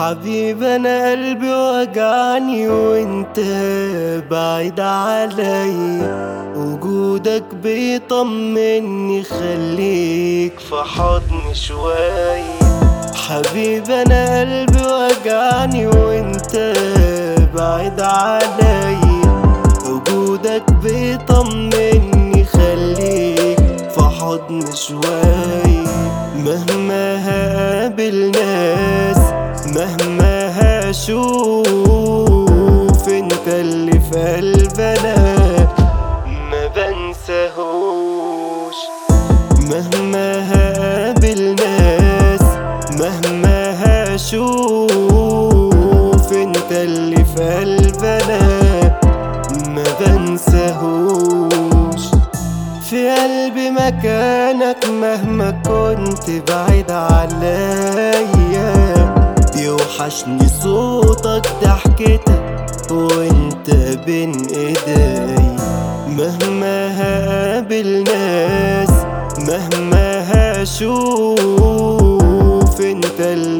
حبيب انا قلبي وجعني وانت بعيد علي وجودك بيطمني خليك في حضني شوي حبيب انا قلبي وجعني وانت بعيد علي وجودك بيطمني خليك في حضني شوي مهما هقابل ناس مهما هشوف انت اللي في قلبنا ما بنساهوش مهما هقابل ناس مهما هشوف انت اللي في قلبنا ما بنساهوش في قلبي مكانك مهما كنت بعيد عليا يوحشني صوتك ضحكتك وانت بين ايدي مهما هقابل ناس مهما هشوف انت اللي